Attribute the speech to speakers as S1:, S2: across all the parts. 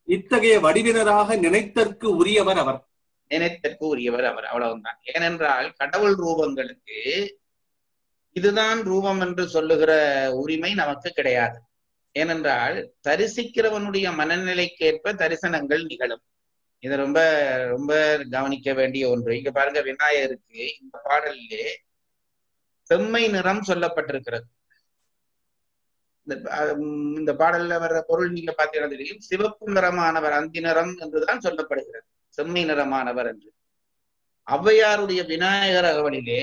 S1: இத்தகைய வடிவினராக நினைத்தற்கு உரியவர் அவர்
S2: நினைத்தற்கு உரியவர் அவர் அவ்வளவுதான் ஏனென்றால் கடவுள் ரூபங்களுக்கு இதுதான் ரூபம் என்று சொல்லுகிற உரிமை நமக்கு கிடையாது ஏனென்றால் தரிசிக்கிறவனுடைய மனநிலைக்கேற்ப தரிசனங்கள் நிகழும் இது ரொம்ப ரொம்ப கவனிக்க வேண்டிய ஒன்று இங்க பாருங்க விநாயகருக்கு இந்த பாடலிலே செம்மை நிறம் சொல்லப்பட்டிருக்கிறது இந்த உம், இந்த பாடல்ல வர்ற பொருள் நீங்க பார்த்தீங்கன்னா தெரியும் சிவப்பு நிறமானவர் அந்தி நிறம் என்றுதான் சொல்லப்படுகிறது செம்மை நிறமானவர் என்று ஔவையாருடைய விநாயகர் அகவலிலே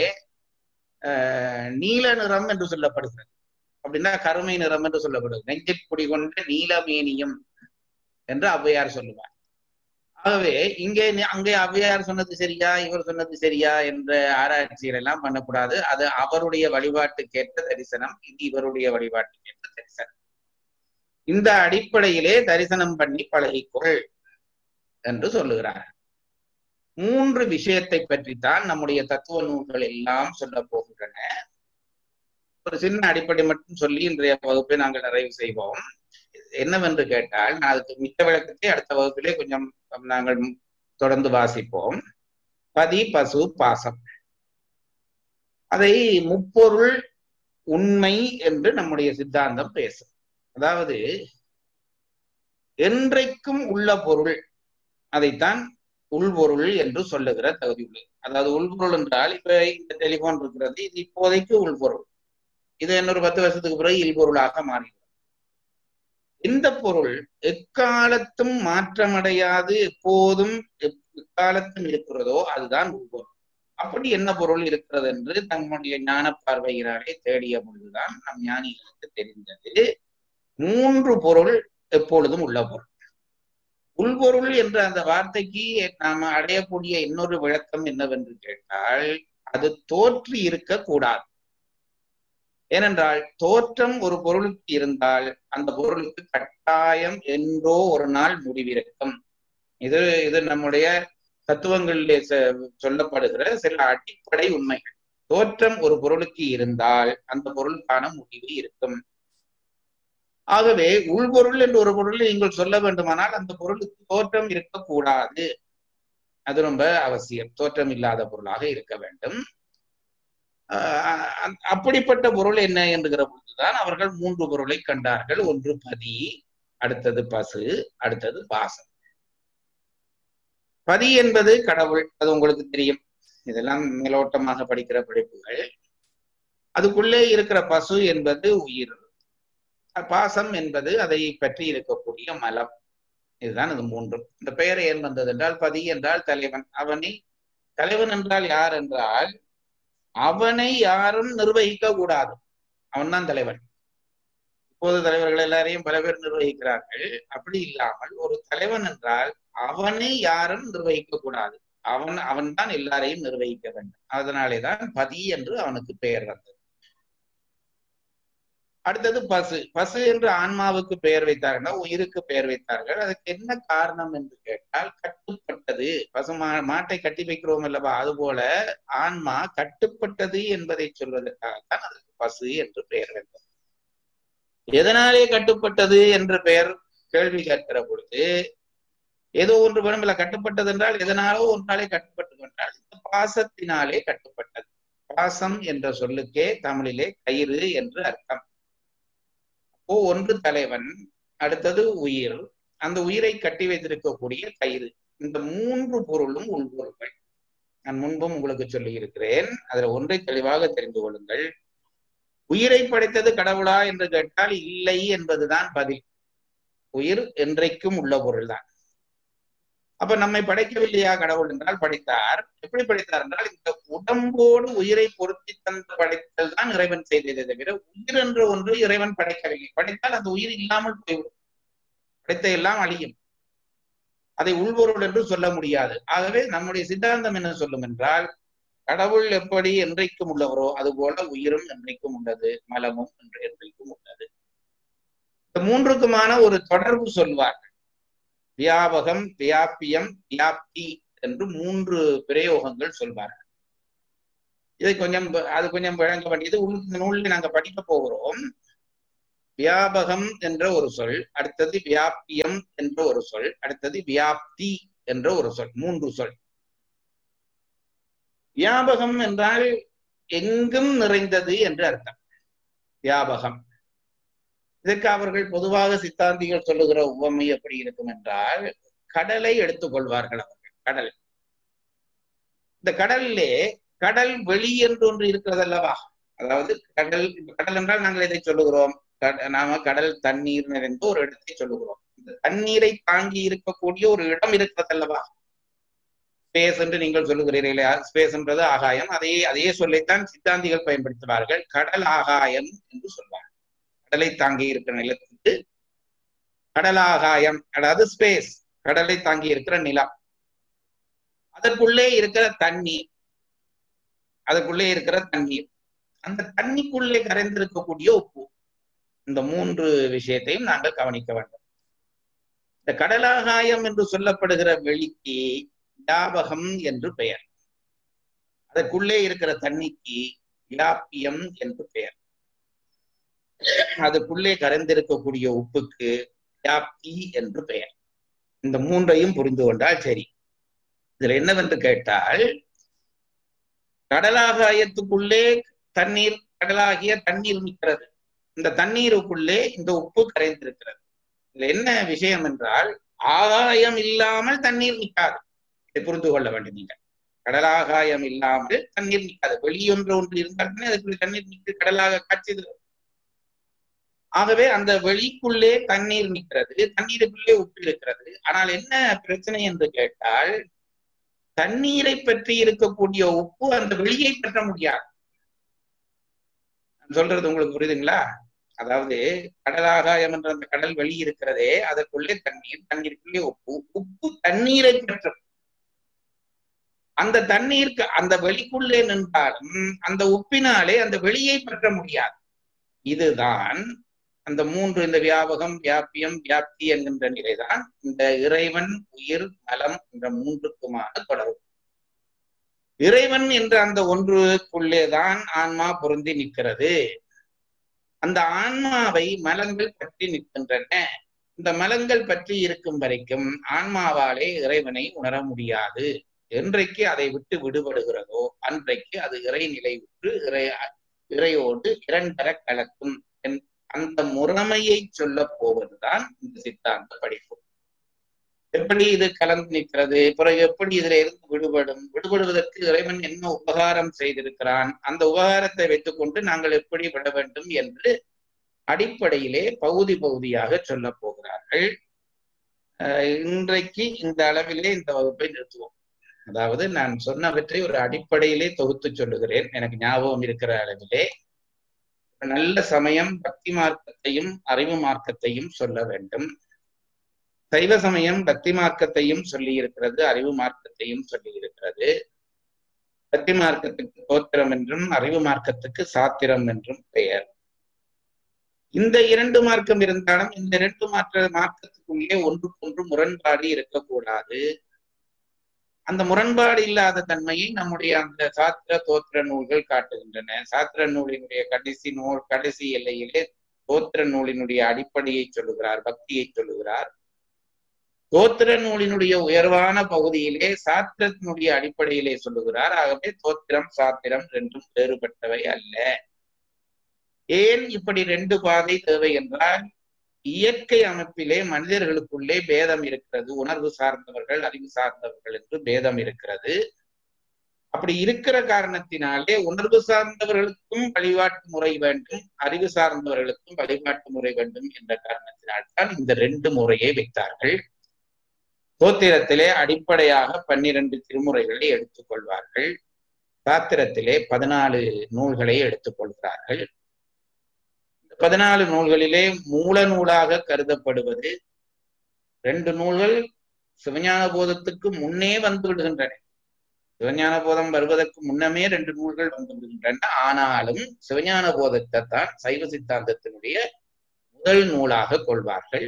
S2: ஆஹ், நீல நிறம் என்று சொல்லப்படுகிறது அப்படின்னா கருமை நிறம் என்று சொல்லப்படுகிறது நெஞ்சில் குடிகொண்ட நீலமேனியம் என்று ஔவையார் சொல்லுவார் ஆகவே இங்கே நி- அங்கே ஔவையார் சொன்னது சரியா இவர் சொன்னது சரியா என்ற ஆராய்ச்சிகள் எல்லாம் பண்ணக்கூடாது அது அவருடைய வழிபாட்டுக்கேற்ற தரிசனம் இது இவருடைய வழிபாட்டுக்கேற்ற தரிசனம் இந்த அடிப்படையிலே தரிசனம் பண்ணி பழகிக்கொள் என்று சொல்லுகிறார் மூன்று விஷயத்தை பற்றித்தான் நம்முடைய தத்துவ நூல்கள் எல்லாம் சொல்ல போகின்றன ஒரு சின்ன அடிப்படை மட்டும் சொல்லி இன்றைய வகுப்பை நாங்கள் நிறைவு செய்வோம் என்னவென்று கேட்டால் நான் அதுக்கு மித்த விளக்கத்தை அடுத்த வகுப்பிலே கொஞ்சம் நாங்கள் தொடர்ந்து வாசிப்போம் பதி பசு பாசம் அதை முப்பொருள் உண்மை என்று நம்முடைய சித்தாந்தம் பேசும் அதாவது என்றைக்கும் உள்ள பொருள் அதைத்தான் உள்பொருள் என்று சொல்லுகிற தகுதி உள்ளது அதாவது உள்பொருள் என்றால் இப்ப இந்த டெலிபோன் இருக்கிறது இது இப்போதைக்கு உள்பொருள் இது இன்னொரு பத்து வருஷத்துக்கு பிறகு இல்பொருளாக மாறிவிடும் இந்த பொருள் எக்காலத்தும் மாற்றமடையாது எப்போதும் எப்- எக்காலத்தும் இருக்கிறதோ அதுதான் உள்பொருள் அப்படி என்ன பொருள் இருக்கிறது என்று தங்களுடைய ஞான பார்வையினாலே தேடிய பொழுதுதான் நம் ஞானிகளுக்கு தெரிந்தது மூன்று பொருள் எப்பொழுதும் உள்ள பொருள் உள்பொருள் என்ற அந்த வார்த்தைக்கு நாம அடையக்கூடிய இன்னொரு விளக்கம் என்னவென்று கேட்டால் அது தோற்றி இருக்க கூடாது ஏனென்றால் தோற்றம் ஒரு பொருளுக்கு இருந்தால் அந்த பொருளுக்கு கட்டாயம் என்றோ ஒரு நாள் முடிவிருக்கும் இது இது நம்முடைய தத்துவங்களிலே ச- சொல்லப்படுகிற சில அடிப்படை உண்மைகள் தோற்றம் ஒரு பொருளுக்கு இருந்தால் அந்த பொருளுக்கான முடிவு இருக்கும் ஆகவே உள்பொருள் என்று ஒரு பொருளை நீங்கள் சொல்ல வேண்டுமானால் அந்த பொருளுக்கு தோற்றம் இருக்கக்கூடாது அது ரொம்ப அவசியம் தோற்றம் இல்லாத பொருளாக இருக்க வேண்டும் ஆஹ் அ- அப்படிப்பட்ட பொருள் என்ன என்கிற பொழுதுதான் அவர்கள் மூன்று பொருளை கண்டார்கள் ஒன்று பதி அடுத்தது பசு அடுத்தது பாசம் பதி என்பது கடவுள் அது உங்களுக்கு தெரியும் இதெல்லாம் மேலோட்டமாக படிக்கிற படிப்புகள் அதுக்குள்ளே இருக்கிற பசு என்பது உயிர் பாசம் என்பது அதை பற்றி இருக்கக்கூடிய மலம் இதுதான் இது மூன்றும் இந்த பெயர் ஏன் வந்தது என்றால் பதி என்றால் தலைவன் அவனை தலைவன் என்றால் யார் என்றால் அவனை யாரும் நிர்வகிக்க கூடாது அவன்தான் தலைவன் இப்போது தலைவர்கள் எல்லாரையும் பல பேர் நிர்வகிக்கிறார்கள் அப்படி இல்லாமல் ஒரு தலைவன் என்றால் அவனை யாரும் நிர்வகிக்க கூடாது அவன் அவன்தான் எல்லாரையும் நிர்வகிக்க வேண்டும் அதனாலேதான் பதி என்று அவனுக்கு பெயர் வந்தது அடுத்தது பசு பசு என்று ஆன்மாவுக்கு பெயர் வைத்தார்கள் உயிருக்கு பெயர் வைத்தார்கள் அதுக்கு என்ன காரணம் என்று கேட்டால் கட்டுப்பட்டது பசு மா மாட்டை கட்டி வைக்கிறோம் அல்லவா அதுபோல ஆன்மா கட்டுப்பட்டது என்பதை சொல்வதற்காகத்தான் அதற்கு பசு என்று பெயர் வந்தது எதனாலே கட்டுப்பட்டது என்ற பெயர் கேள்வி கேட்கிற பொழுது ஏதோ ஒன்று வேணுமில்ல கட்டுப்பட்டது என்றால் எதனாலோ ஒன்றாலே கட்டுப்பட்டது என்றால் இந்த பாசத்தினாலே கட்டுப்பட்டது பாசம் என்ற சொல்லுக்கே தமிழிலே கயிறு என்று அர்த்தம் ஓ ஒன்று தலைவன் அடுத்தது உயிர் அந்த உயிரை கட்டி வைத்திருக்கக்கூடிய கயிறு இந்த மூன்று பொருளும் உள்பொருள்கள் நான் முன்பும் உங்களுக்கு சொல்லி இருக்கிறேன் அதுல ஒன்றை தெளிவாக தெரிந்து கொள்ளுங்கள் உயிரை படைத்தது கடவுளா என்று கேட்டால் இல்லை என்பதுதான் பதில் உயிர் என்றைக்கும் உள்ள பொருள்தான் அப்ப நம்மை படைக்கவில்லையா கடவுள் என்றால் படைத்தார் எப்படி படைத்தார் என்றால் இந்த உடம்போடு உயிரை பொருத்தி தந்து படைத்தல் தான் இறைவன் செய்ததை தவிர உயிர் என்ற ஒன்று இறைவன் படைக்கவில்லை படைத்தால் அந்த உயிர் இல்லாமல் போய்விடும் படைத்த எல்லாம் அழியும் அதை உள்பொருள் என்று சொல்ல முடியாது ஆகவே நம்முடைய சித்தாந்தம் என்ன சொல்லும் என்றால் கடவுள் எப்படி என்றைக்கும் உள்ளவரோ அதுபோல உயிரும் என்றைக்கும் உள்ளது மலமும் என்று என்றைக்கும் உள்ளது இந்த மூன்றுக்குமான ஒரு தொடர்பு சொல்வார்கள் வியாபகம் வியாபியம் வியாப்தி என்று மூன்று பிரயோகங்கள் சொல்வார்கள் இதை கொஞ்சம் அது கொஞ்சம் விளங்க வேண்டியது உள் நூலில் நாங்க படிக்க போகிறோம் வியாபகம் என்ற ஒரு சொல் அடுத்தது வியாபியம் என்ற ஒரு சொல் அடுத்தது வியாப்தி என்ற ஒரு சொல் மூன்று சொல் வியாபகம் என்றால் எங்கும் நிறைந்தது என்று அர்த்தம் வியாபகம் இதற்கு அவர்கள் பொதுவாக சித்தாந்திகள் சொல்லுகிற உவமை எப்படி இருக்கும் என்றால் கடலை எடுத்துக்கொள்வார்கள் அவர்கள் கடல் இந்த கடலிலே கடல் வெளி என்று ஒன்று இருக்கிறது அல்லவா அதாவது கடல் கடல் என்றால் நாங்கள் எதை சொல்லுகிறோம் நாம கடல் தண்ணீர் நிறைந்த ஒரு இடத்தை சொல்லுகிறோம் இந்த தண்ணீரை தாங்கி இருக்கக்கூடிய ஒரு இடம் இருக்கிறது அல்லவா ஸ்பேஸ் என்று நீங்கள் சொல்லுகிறீர்களே ஸ்பேஸ் என்றது ஆகாயம் அதே அதே சொல்லைத்தான் சித்தாந்திகள் பயன்படுத்துவார்கள் கடல் ஆகாயம் என்று சொல்வார்கள் கடலை தாங்கி இருக்கிற நிலத்துக்கு கடல் ஆகாயம் அதாவது ஸ்பேஸ் கடலை தாங்கி இருக்கிற நிலம் அதற்குள்ளே இருக்கிற தண்ணீர் அதற்குள்ளே இருக்கிற தண்ணீர் அந்த தண்ணிக்குள்ளே கரைந்திருக்கக்கூடிய உப்பு இந்த மூன்று விஷயத்தையும் நாங்கள் கவனிக்க வேண்டும் இந்த கடலாகாயம் என்று சொல்லப்படுகிற வெளிக்கு வியாபகம் என்று பெயர் அதற்குள்ளே இருக்கிற தண்ணிக்கு வியாபியம் என்று பெயர் அதுக்குள்ளே கரைந்திருக்கக்கூடிய உப்புக்கு வியாப்தி என்று பெயர் இந்த மூன்றையும் புரிந்து கொண்டால் சரி இதுல என்னவென்று கேட்டால் கடலாகாயத்துக்குள்ளே தண்ணீர் கடலாகிய தண்ணீர் நிற்கிறது இந்த தண்ணீருக்குள்ளே இந்த உப்பு கரைந்திருக்கிறது இதுல என்ன விஷயம் என்றால் ஆகாயம் இல்லாமல் தண்ணீர் நிற்காது இதை புரிந்து கொள்ள வேண்டும் நீங்க கடலாகாயம் இல்லாமல் தண்ணீர் நிற்காது வெளியொன்று ஒன்று இருந்தாலுமே அதுக்குள்ள தண்ணீர் நிற்க கடலாக காட்சி ஆகவே அந்த வெளிக்குள்ளே தண்ணீர் நிற்கிறது தண்ணீருக்குள்ளே உப்பு இருக்கிறது ஆனால் என்ன பிரச்சனை என்று கேட்டால் தண்ணீரை பற்றி இருக்கக்கூடிய உப்பு அந்த வெளியை பற்ற முடியாது நான் சொல்றது உங்களுக்கு புரியுதுங்களா அதாவது கடலாகாயம் என்ற அந்த கடல் வெளி இருக்கிறதே அதற்குள்ளே தண்ணீர் தண்ணீருக்குள்ளே உப்பு உப்பு தண்ணீரை பற்றும் அந்த தண்ணீருக்கு அந்த வெளிக்குள்ளே நின்றாலும் அந்த உப்பினாலே அந்த வெளியை பற்ற முடியாது இதுதான் அந்த மூன்று இந்த வியாபகம் வியாபியம் வியாப்தி என்கின்ற நிலைதான் இந்த இறைவன் உயிர் நலம் என்ற மூன்றுக்குமான தொடர்பு இறைவன் என்ற அந்த ஒன்றுக்குள்ளேதான் ஆன்மா பொருந்தி நிற்கிறது அந்த ஆன்மாவை மலங்கள் பற்றி நிற்கின்றன இந்த மலங்கள் பற்றி இருக்கும் வரைக்கும் ஆன்மாவாலே இறைவனை உணர முடியாது என்றைக்கு அதை விட்டு விடுபடுகிறதோ அன்றைக்கு அது இறைநிலை விட்டு இறை இறையோடு இரண்டர கலக்கும் அந்த முறைமையை சொல்ல போவதுதான் இந்த சித்தாந்த படிப்பு எப்படி இது கலந்து நிற்கிறது பிறகு எப்படி இதுல இருந்து விடுபடும் விடுபடுவதற்கு இறைவன் என்ன உபகாரம் செய்திருக்கிறான் அந்த உபகாரத்தை வைத்துக்கொண்டு நாங்கள் எப்படி விட வேண்டும் என்று அடிப்படையிலே பகுதி பகுதியாக சொல்ல போகிறார்கள் இன்றைக்கு இந்த அளவிலே இந்த வகுப்பை நிறுத்துவோம் அதாவது நான் சொன்னவற்றை ஒரு அடிப்படையிலே தொகுத்து சொல்லுகிறேன் எனக்கு ஞாபகம் இருக்கிற அளவிலே நல்ல சமயம் பக்தி மார்க்கத்தையும் அறிவு மார்க்கத்தையும் சொல்ல வேண்டும் சைவ சமயம் பக்தி மார்க்கத்தையும் சொல்லி இருக்கிறது அறிவு மார்க்கத்தையும் சொல்லி இருக்கிறது பக்தி மார்க்கத்துக்கு தோத்திரம் என்றும் அறிவு மார்க்கத்துக்கு சாத்திரம் என்றும் பெயர் இந்த இரண்டு மார்க்கம் இருந்தாலும் இந்த இரண்டு மாற்ற மார்க்கத்துக்குள்ளே ஒன்றுக்கொன்று முரண்பாடு இருக்கக்கூடாது அந்த முரண்பாடு இல்லாத தன்மையை நம்முடைய அந்த சாத்திர தோத்திர நூல்கள் காட்டுகின்றன சாத்திர நூலினுடைய கடைசி நூல் கடைசி எல்லையிலே தோத்திர நூலினுடைய அடிப்படையை சொல்லுகிறார் பக்தியை சொல்லுகிறார் தோத்திர நூலினுடைய உயர்வான பகுதியிலே சாத்திரத்தினுடைய அடிப்படையிலே சொல்லுகிறார் ஆகவே தோத்திரம் சாத்திரம் ரெண்டும் வேறுபட்டவை அல்ல ஏன் இப்படி ரெண்டு பாதை தேவை என்றால் இயற்கை அமைப்பிலே மனிதர்களுக்குள்ளே பேதம் இருக்கிறது உணர்வு சார்ந்தவர்கள் அறிவு சார்ந்தவர்கள் என்று பேதம் இருக்கிறது அப்படி இருக்கிற காரணத்தினாலே உணர்வு சார்ந்தவர்களுக்கும் வழிபாட்டு முறை வேண்டும் அறிவு சார்ந்தவர்களுக்கும் வழிபாட்டு முறை வேண்டும் என்ற காரணத்தினால்தான் இந்த ரெண்டு முறையை வைத்தார்கள் தோத்திரத்திலே அடிப்படையாக பன்னிரண்டு திருமுறைகளை எடுத்துக்கொள்வார்கள் சாத்திரத்திலே பதினாலு நூல்களை எடுத்துக்கொள்கிறார்கள் பதினாலு நூல்களிலே மூல நூலாக கருதப்படுவது ரெண்டு நூல்கள் சிவஞான போதத்துக்கு முன்னே வந்து விடுகின்றன சிவஞான போதம் வருவதற்கு முன்னமே ரெண்டு நூல்கள் வந்து விடுகின்றன ஆனாலும் சிவஞான போதத்தை தான் சைவ சித்தாந்தத்தினுடைய முதல் நூலாக கொள்வார்கள்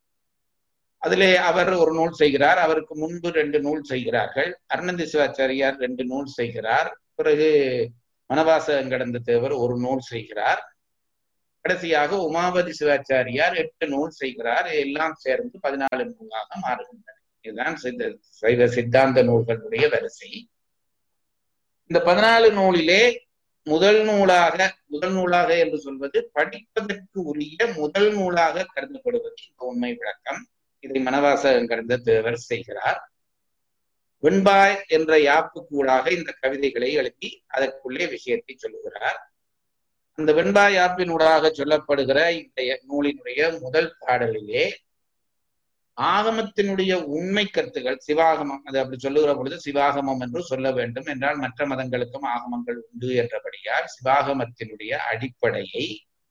S2: அதிலே அவர் ஒரு நூல் செய்கிறார் அவருக்கு முன்பு ரெண்டு நூல் செய்கிறார்கள் அருணந்தி சிவாச்சாரியார் ரெண்டு நூல் செய்கிறார் பிறகு மனவாசகம் கடந்த தேவர் ஒரு நூல் செய்கிறார் கடைசியாக உமாபதி சிவாச்சாரியார் எட்டு நூல் செய்கிறார் எல்லாம் சேர்ந்து பதினாலு நூலாக மாறுகின்றன இதுதான் சித்த சைவ சித்தாந்த நூல்களுடைய வரிசை இந்த பதினாலு நூலிலே முதல் நூலாக முதல் நூலாக என்று சொல்வது படிப்பதற்கு உரிய முதல் நூலாக கருதப்படுவது இந்த உண்மை விளக்கம் இதை மனவாசகம் கடந்த தேவர் செய்கிறார் வெண்பாய் என்ற யாப்புக்கூடாக இந்த கவிதைகளை எழுதி அதற்குள்ளே விஷயத்தை சொல்லுகிறார் அந்த வெண்பாய் யாப்பினூடாக சொல்லப்படுகிற இந்த நூலினுடைய முதல் பாடலிலே ஆகமத்தினுடைய உண்மை கருத்துகள் சிவாகமம் அது அப்படி சொல்லுகிற பொழுது சிவாகமம் என்று சொல்ல வேண்டும் என்றால் மற்ற மதங்களுக்கும் ஆகமங்கள் உண்டு என்றபடியால் சிவாகமத்தினுடைய அடிப்படையை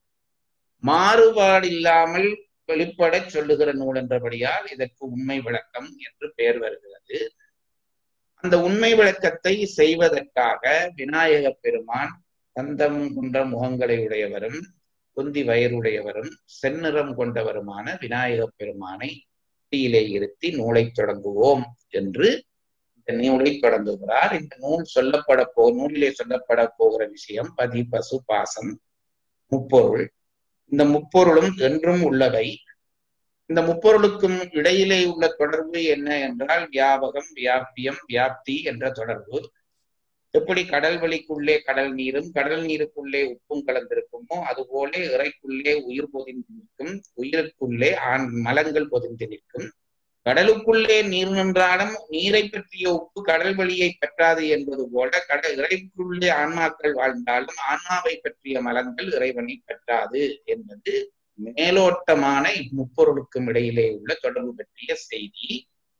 S2: மாறுபாடில்லாமல் வெளிப்பட சொல்லுகிற நூல் என்றபடியால் இதற்கு உண்மை விளக்கம் என்று பெயர் வருகிறது அந்த உண்மை விளக்கத்தை செய்வதற்காக விநாயக பெருமான் தந்தம் கொண்ட முகங்களை உடையவரும் குந்தி வயருடையவரும் செந்நிறம் கொண்டவருமான விநாயக பெருமானை தீயிலே இருத்தி நூலை தொடங்குவோம் என்று இந்த நூலை தொடங்குகிறார் இந்த நூல் சொல்லப்பட போ நூலிலே சொல்லப்பட போகிற விஷயம் பதி பசு பாசம் முப்பொருள் இந்த முப்பொருளும் என்றும் உள்ளவை இந்த முப்பொருளுக்கும் இடையிலே உள்ள தொடர்பு என்ன என்றால் வியாபகம் வியாபியம் வியாப்தி என்ற தொடர்பு எப்படி கடல் வழிக்குள்ளே கடல் நீரும் கடல் நீருக்குள்ளே உப்பும் கலந்திருக்குமோ அதுபோல இறைக்குள்ளே உயிர் பொதிந்து நிற்கும் உயிருக்குள்ளே ஆண் மலங்கள் பொதிந்து நிற்கும் கடலுக்குள்ளே நீர் நின்றாலும் நீரை பற்றிய உப்பு கடல் வழியை பற்றாது என்பது போல கடல் இறைக்குள்ளே ஆன்மாக்கள் வாழ்ந்தாலும் ஆன்மாவை பற்றிய மலங்கள் இறைவனை பற்றாது என்பது மேலோட்டமான இம்முப்பொருளுக்கும் இடையிலே உள்ள தொடர்பு பற்றிய செய்தி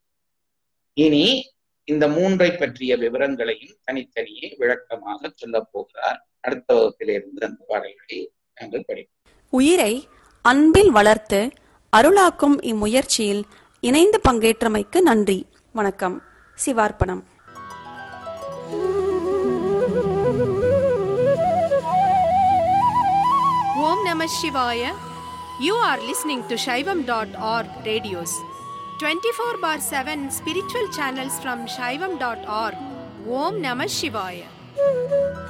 S2: இனி இந்த மூன்றை பற்றிய விவரங்களையும் தனித்தனியே விளக்கமாக சொல்ல போகிறார் அடுத்த வகுப்பிலிருந்து அந்த பாடல்களை நாங்கள் படிப்போம்
S3: உயிரை அன்பில் வளர்த்து அருளாக்கும் இம்முயற்சியில் இணைந்து பங்கேற்றமைக்கு நன்றி வணக்கம் சிவார்ப்பணம்
S4: Om Namah Shivaya. You are listening to Shaivam.org radios. 24 bar 7 spiritual channels from Shaivam.org. Om Namah Shivaya.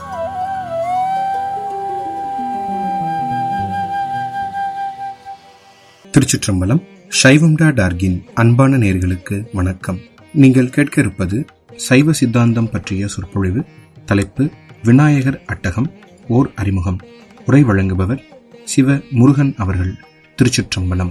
S5: திருச்சிற்றம்பலம் சைவம்டா டார்கின் அன்பான நேர்களுக்கு வணக்கம் நீங்கள் கேட்க இருப்பது சைவ சித்தாந்தம் பற்றிய சொற்பொழிவு தலைப்பு விநாயகர் அட்டகம் ஓர் அறிமுகம் உரை வழங்குபவர் சிவ முருகன் அவர்கள் திருச்சிற்றம்பலம்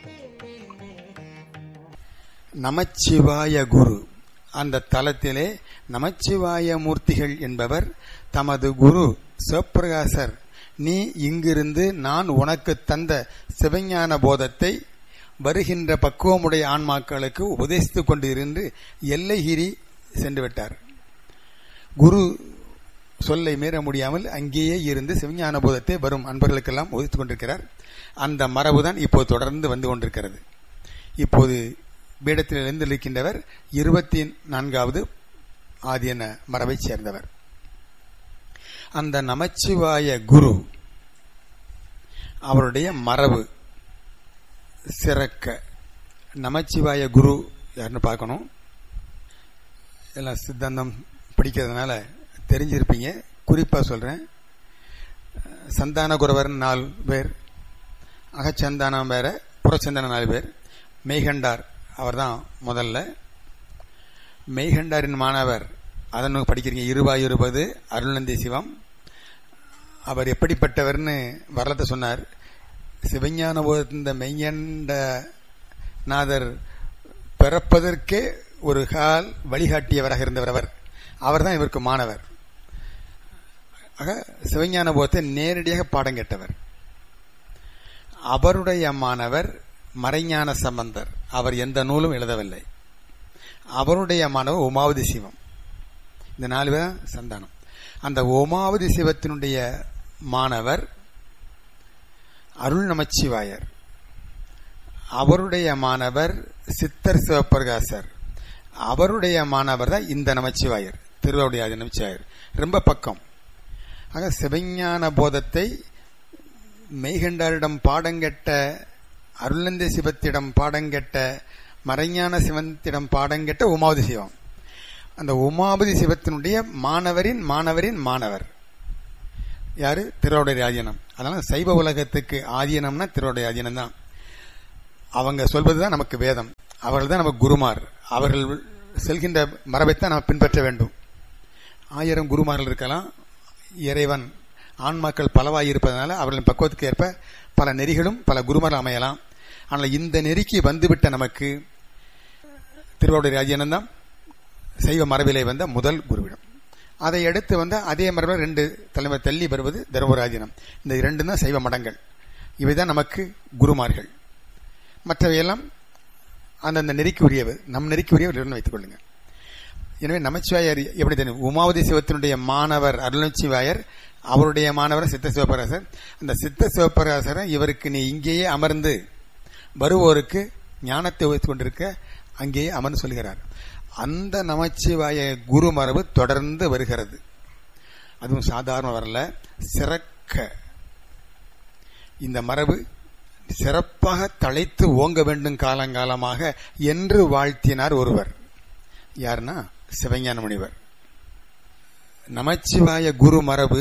S6: நமச்சிவாய குரு அந்த தலத்திலே நமச்சிவாய மூர்த்திகள் என்பவர் தமது குரு சிவப்பிரகாசர் நீ இங்கிருந்து நான் உனக்கு தந்த சிவஞான போதத்தை வருகின்ற பக்குவமுடைய ஆன்மாக்களுக்கு உபதேசித்துக் கொண்டிருந்து எல்லைகிரி சென்று விட்டார் குரு சொல்லை மீற முடியாமல் அங்கேயே இருந்து சிவஞான போதத்தை வரும் அன்பர்களுக்கெல்லாம் உதித்துக் கொண்டிருக்கிறார் அந்த மரபுதான் இப்போது தொடர்ந்து வந்து கொண்டிருக்கிறது இப்போது பீடத்தில் எழுந்திருக்கின்றவர் இருபத்தி நான்காவது ஆதியன மரபைச் சேர்ந்தவர் அந்த நமச்சிவாய குரு அவருடைய மரபு சிறக்க நமச்சிவாய குரு யாருன்னு பார்க்கணும் எல்லாம் சித்தாந்தம் படிக்கிறதுனால தெரிஞ்சிருப்பீங்க குறிப்பா சொல்றேன் சந்தான குரவர் நாலு பேர் அகச்சந்தானம் வேற புறச்சந்தானம் நாலு பேர் மெய்கண்டார் அவர்தான் முதல்ல மெய்கண்டாரின் மாணவர் அதன் படிக்கிறீங்க இருபா இருபது அருள்நந்தி சிவம் அவர் எப்படிப்பட்டவர்னு வரலாற்றை சொன்னார் சிவஞான இந்த மெய்யண்ட நாதர் பிறப்பதற்கே ஒரு கால் வழிகாட்டியவராக இருந்தவர் அவர் அவர்தான் இவருக்கு மாணவர் ஆக சிவஞான போதத்தை நேரடியாக பாடம் கேட்டவர் அவருடைய மாணவர் மறைஞான சம்பந்தர் அவர் எந்த நூலும் எழுதவில்லை அவருடைய மாணவர் உமாவதி சிவம் இந்த நாலு பேர் சந்தானம் அந்த உமாவதி சிவத்தினுடைய மாணவர் அருள் நமச்சிவாயர் அவருடைய மாணவர் சித்தர் சிவபிரகாசர் அவருடைய மாணவர் தான் இந்த நமச்சிவாயர் திருவாவுடைய ஆதி நமச்சிவாயர் ரொம்ப பக்கம் ஆக சிவஞான போதத்தை மெய்கண்டாரிடம் பாடங்கெட்ட அருளந்தி சிவத்திடம் பாடங்கெட்ட மறைஞான சிவத்திடம் பாடங்கெட்ட உமாவதி சிவம் அந்த உமாபதி சிவத்தினுடைய மாணவரின் மாணவரின் மாணவர் யாரு திருவாவுடைய ராஜனம் அதனால சைவ உலகத்துக்கு ஆதீனம்னா திருவடைய ஆதீனம் தான் அவங்க சொல்வதுதான் நமக்கு வேதம் அவர்கள் தான் நமக்கு குருமார் அவர்கள் செல்கின்ற மரபைத்தான் நாம் பின்பற்ற வேண்டும் ஆயிரம் குருமார்கள் இருக்கலாம் இறைவன் ஆன்மாக்கள் பலவாய் இருப்பதனால அவர்களின் பக்குவத்துக்கு ஏற்ப பல நெறிகளும் பல குருமார்கள் அமையலாம் ஆனால் இந்த நெறிக்கு வந்துவிட்ட நமக்கு திருவாவூர் ராஜ்யானம் தான் சைவ மரபிலே வந்த முதல் குருவிடம் அதை அடுத்து வந்த அதே மரபில் ரெண்டு தலைமை தள்ளி வருவது தர்மராஜனம் இந்த இரண்டு தான் சைவ மடங்கள் இவைதான் நமக்கு குருமார்கள் மற்றவையெல்லாம் அந்தந்த நெறிக்கு உரியவு நம் நெறிக்கு உரியவர் வைத்துக் கொள்ளுங்க எனவே நமச்சிவாயர் எப்படி தெரியும் உமாவதி சிவத்தினுடைய மாணவர் அருள்நச்சிவாயர் அவருடைய மாணவர் சித்த சிவபராசர் அந்த சித்த சிவபராசரை இவருக்கு நீ இங்கேயே அமர்ந்து வருவோருக்கு ஞானத்தை வைத்துக் கொண்டிருக்க அங்கேயே அமர்ந்து சொல்கிறார் அந்த நமச்சிவாய குரு மரபு தொடர்ந்து வருகிறது அதுவும் சாதாரண வரல சிறக்க இந்த மரபு சிறப்பாக தழைத்து ஓங்க வேண்டும் காலங்காலமாக என்று வாழ்த்தினார் ஒருவர் யாருன்னா சிவஞான முனிவர் நமச்சிவாய குரு மரபு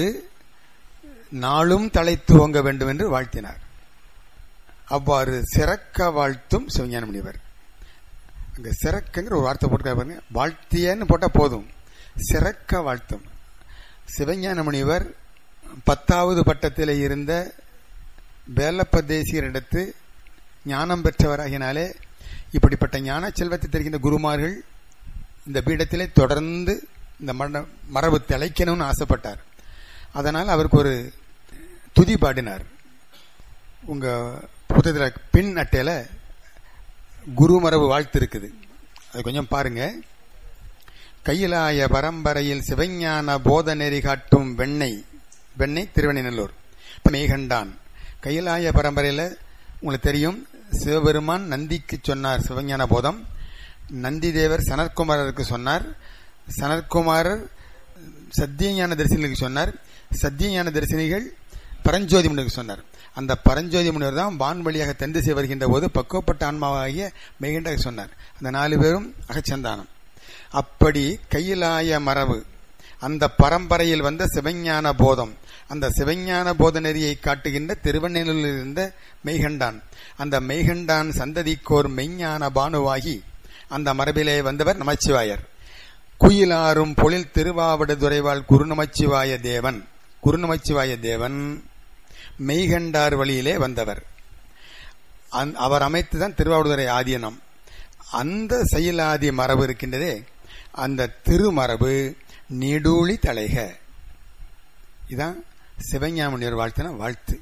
S6: நாளும் தழைத்து ஓங்க வேண்டும் என்று வாழ்த்தினார் அவ்வாறு சிறக்க வாழ்த்தும் சிவஞான முனிவர் அங்க சிறக்குங்கிற ஒரு வார்த்தை போட்டு பாருங்க வாழ்த்தியன்னு போட்டா போதும் சிறக்க வாழ்த்தும் சிவஞான முனிவர் பத்தாவது பட்டத்தில் இருந்த வேலப்பதேசியரிடத்து ஞானம் பெற்றவராகினாலே இப்படிப்பட்ட ஞான செல்வத்தை தெரிகின்ற குருமார்கள் இந்த பீடத்திலே தொடர்ந்து இந்த மரபு திளைக்கணும்னு ஆசைப்பட்டார் அதனால் அவருக்கு ஒரு துதி பாடினார் உங்க புத்தகத்தில் பின் அட்டையில குரு மரபு வாழ்த்து இருக்குது அது கொஞ்சம் பாருங்க கையிலாய பரம்பரையில் சிவஞான போத நெறி காட்டும் வெண்ணெய் வெண்ணெய் திருவண்ணநல்லூர் மேகண்டான் கையிலாய பரம்பரையில உங்களுக்கு தெரியும் சிவபெருமான் நந்திக்கு சொன்னார் சிவஞான போதம் நந்தி தேவர் சனற்குமாரருக்கு சொன்னார் சனற்குமாரர் சத்தியஞான தரிசனிகளுக்கு சொன்னார் சத்தியஞான தரிசனிகள் பரஞ்சோதி முனிவருக்கு சொன்னார் அந்த பரஞ்சோதி முனிவர் தான் வான் வழியாக தென் திசை வருகின்ற போது பக்குவப்பட்ட ஆன்மாவாகிய மெய்கண்டாக சொன்னார் அந்த நாலு பேரும் அகச்சந்தானம் அப்படி கையிலாய மரபு அந்த பரம்பரையில் வந்த சிவஞான போதம் அந்த சிவஞான போத நெறியை காட்டுகின்ற திருவண்ணூரில் இருந்த மெய்கண்டான் அந்த மெய்கண்டான் சந்ததிக்கோர் மெய்ஞான பானுவாகி அந்த மரபிலே வந்தவர் நமச்சிவாயர் குயிலாரும் பொழில் திருவாவடு துறைவாள் குருநமச்சிவாய தேவன் குருநமச்சிவாய தேவன் மெய்கண்டார் வழியிலே வந்தவர் அவர் அமைத்துதான் திருவாவடுதுறை ஆதீனம் அந்த செயலாதி மரபு இருக்கின்றதே அந்த திருமரபு நீடூழி தலைக இதான் சிவஞாமுனியர் வாழ்த்தின வாழ்த்து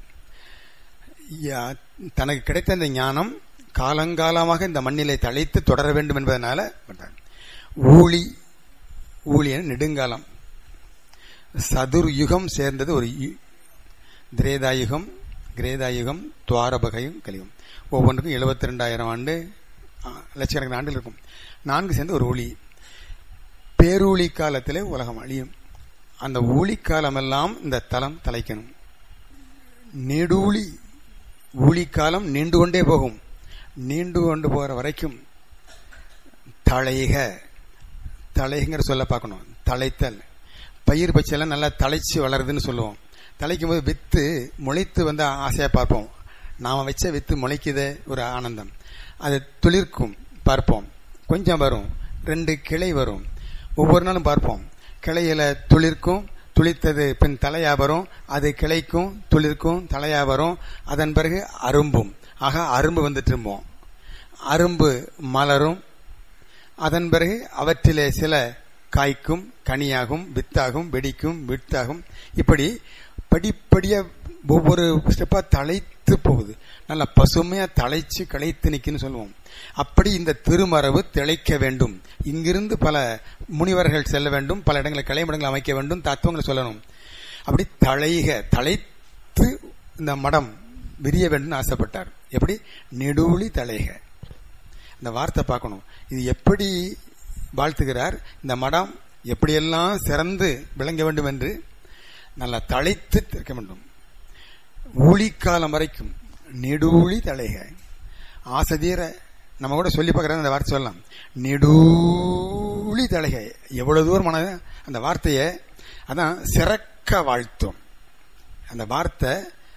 S6: தனக்கு கிடைத்த இந்த ஞானம் காலங்காலமாக இந்த மண்ணிலை தழைத்து தொடர வேண்டும் என்பதனால ஊழி ஊழியன் நெடுங்காலம் சதுர் யுகம் சேர்ந்தது ஒரு திரேதாயுகம் கிரேதாயுகம் துவாரபகையும் கலியும் ஒவ்வொன்றுக்கும் எழுபத்தி ரெண்டாயிரம் ஆண்டு லட்சக்கணக்கான ஆண்டுகள் இருக்கும் நான்கு சேர்ந்து ஒரு ஒளி பேரூழி காலத்திலே உலகம் அழியும் அந்த ஊழி காலமெல்லாம் இந்த தலம் தலைக்கணும் நெடூழி ஊழிக்காலம் நீண்டு கொண்டே போகும் நீண்டு கொண்டு போகிற வரைக்கும் தழைக தழைங்கிற சொல்ல பார்க்கணும் தழைத்தல் பயிர் பச்சையெல்லாம் நல்லா தழைச்சு வளருதுன்னு சொல்லுவோம் தலைக்கும் போது வித்து முளைத்து வந்து ஆசையா பார்ப்போம் நாம வச்ச வித்து முளைக்குதே ஒரு ஆனந்தம் அது துளிர்க்கும் பார்ப்போம் கொஞ்சம் வரும் ரெண்டு கிளை வரும் ஒவ்வொரு நாளும் பார்ப்போம் கிளையில துளிர்க்கும் துளிர்த்தது பின் தலையா வரும் அது கிளைக்கும் துளிர்க்கும் தலையா வரும் அதன் பிறகு அரும்பும் ஆக அரும்பு வந்துட்டு இருப்போம் அரும்பு மலரும் அதன் பிறகு அவற்றிலே சில காய்க்கும் கனியாகும் வித்தாகும் வெடிக்கும் வித்தாகும் இப்படி படிப்படியா ஒவ்வொரு ஸ்டெப்பா தழைத்து போகுது நல்ல பசுமையா தழைச்சு களைத்து நிக்குன்னு சொல்லுவோம் அப்படி இந்த திருமரபு திளைக்க வேண்டும் இங்கிருந்து பல முனிவர்கள் செல்ல வேண்டும் பல இடங்களை கலைமடங்கள் அமைக்க வேண்டும் தத்துவங்களை சொல்லணும் அப்படி தழைக தழைத்து இந்த மடம் விரிய வேண்டும் ஆசைப்பட்டார் எப்படி நெடுவுளி தலைக இந்த வார்த்தை பார்க்கணும் இது எப்படி வாழ்த்துகிறார் இந்த மடம் எப்படியெல்லாம் சிறந்து விளங்க வேண்டும் என்று நல்லா தழைத்து இருக்க வேண்டும் ஊழிக்காலம் வரைக்கும் நெடூழி தலைக ஆசதீர நம்ம கூட சொல்லி பார்க்கறது அந்த வார்த்தை சொல்லலாம் நெடூழி தலைக எவ்வளவு தூரமான அந்த வார்த்தையை அதான் சிறக்க வாழ்த்தும் அந்த வார்த்தை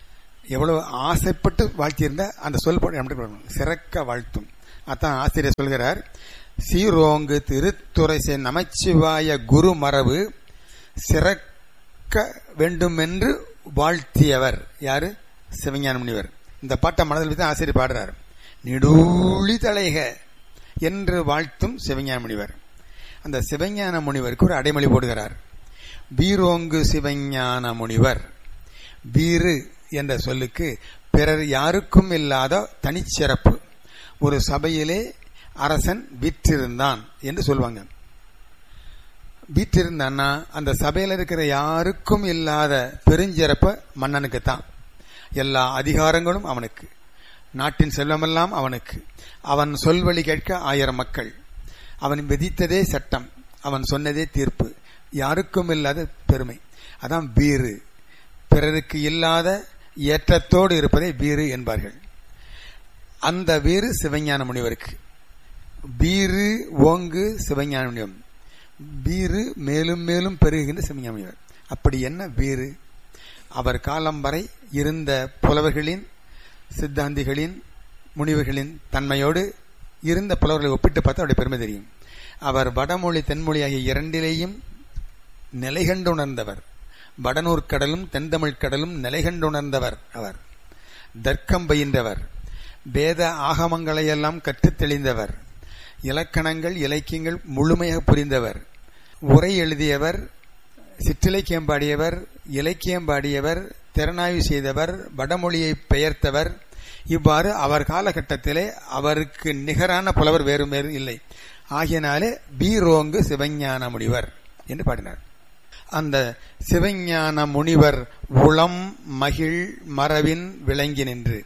S6: எவ்வளவு ஆசைப்பட்டு வாழ்த்தியிருந்த அந்த சொல் போட்டு எப்படி பண்ணணும்? சிறக்க வாழ்த்தும் அதான் ஆசிரியர் சொல்கிறார் சீரோங்கு திருத்துறைசை நமச்சிவாய குரு மரபு சிறக்க வேண்டுமென்று வாழ்த்தியவர் யாரு சிவஞான முனிவர் இந்த பாட்டை மனதில் வைத்து ஆசிரியர் பாடுறார் நிடூழி தலைக என்று வாழ்த்தும் சிவஞான முனிவர் அந்த சிவஞான முனிவருக்கு ஒரு அடைமொழி போடுகிறார் வீரோங்கு சிவஞான முனிவர் வீறு என்ற சொல்லுக்கு பிறர் யாருக்கும் இல்லாத தனிச்சிறப்பு ஒரு சபையிலே அரசன் விற்றிருந்தான் என்று சொல்லுவாங்க வீற்றிருந்தான்னா அந்த சபையில இருக்கிற யாருக்கும் இல்லாத பெருஞ்சிறப்ப மன்னனுக்கு தான் எல்லா அதிகாரங்களும் அவனுக்கு நாட்டின் செல்வமெல்லாம் அவனுக்கு அவன் சொல்வழி கேட்க ஆயிரம் மக்கள் அவன் விதித்ததே சட்டம் அவன் சொன்னதே தீர்ப்பு யாருக்கும் இல்லாத பெருமை அதான் வீறு பிறருக்கு இல்லாத ஏற்றத்தோடு இருப்பதை வீறு என்பார்கள் அந்த வீறு சிவஞான முனிவருக்கு வீறு ஓங்கு சிவஞான முனிவர் வீறு மேலும் மேலும் பெருகுகின்ற சிவஞான முனிவர் அப்படி என்ன வீறு அவர் காலம் வரை இருந்த புலவர்களின் சித்தாந்திகளின் முனிவர்களின் தன்மையோடு இருந்த புலவர்களை ஒப்பிட்டு பார்த்தா அவருடைய பெருமை தெரியும் அவர் வடமொழி தென்மொழி ஆகிய இரண்டிலேயும் நிலைகண்டு உணர்ந்தவர் வடநூர் கடலும் தென்தமிழ் கடலும் நிலைகண்டு உணர்ந்தவர் அவர் தர்க்கம் பயின்றவர் வேத ஆகமங்களையெல்லாம் கற்றுத் தெளிந்தவர் இலக்கணங்கள் இலக்கியங்கள் முழுமையாக புரிந்தவர் உரை எழுதியவர் சிற்றிலக்கியம் பாடியவர் இலக்கியம் பாடியவர் திறனாய்வு செய்தவர் வடமொழியை பெயர்த்தவர் இவ்வாறு அவர் காலகட்டத்திலே அவருக்கு நிகரான புலவர் வேறு வேறு இல்லை ஆகியனாலே பீரோங்கு சிவஞான முனிவர் என்று பாடினார் அந்த சிவஞான முனிவர் உளம் மகிழ் மரபின் விளங்கி நின்று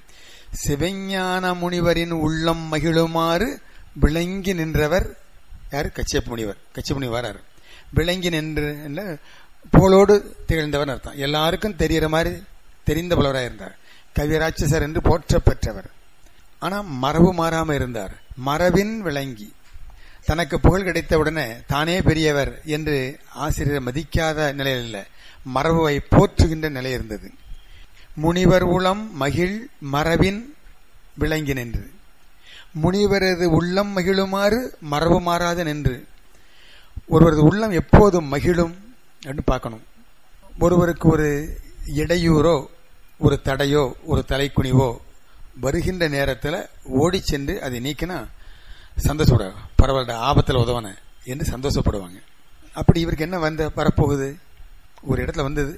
S6: சிவஞான முனிவரின் உள்ளம் மகிழுமாறு விளங்கி நின்றவர் யார் கச்சியப்ப முனிவர் கச்சியப்ப முனிவர் விளங்கி நின்று என்ற புகழோடு திகழ்ந்தவர் அர்த்தம் எல்லாருக்கும் தெரிகிற மாதிரி தெரிந்த புலவராக இருந்தார் கவிராட்சசர் என்று போற்ற பெற்றவர் ஆனா மரபு மாறாம இருந்தார் மரபின் விளங்கி தனக்கு புகழ் கிடைத்த உடனே தானே பெரியவர் என்று ஆசிரியர் மதிக்காத நிலையில் இல்ல மரபுவை போற்றுகின்ற நிலை இருந்தது முனிவர் உளம் மகிழ் மரபின் விளங்கி நின்று முனிவரது உள்ளம் மகிழுமாறு மரபு மாறாத நின்று ஒருவரது உள்ளம் எப்போதும் மகிழும் அப்படின்னு பார்க்கணும் ஒருவருக்கு ஒரு இடையூறோ ஒரு தடையோ ஒரு தலைக்குனிவோ வருகின்ற நேரத்தில் ஓடி சென்று அதை நீக்கினா சந்தோஷப்பட பரவாயில்ல ஆபத்தில் உதவன என்று சந்தோஷப்படுவாங்க அப்படி இவருக்கு என்ன வந்த வரப்போகுது ஒரு இடத்துல வந்தது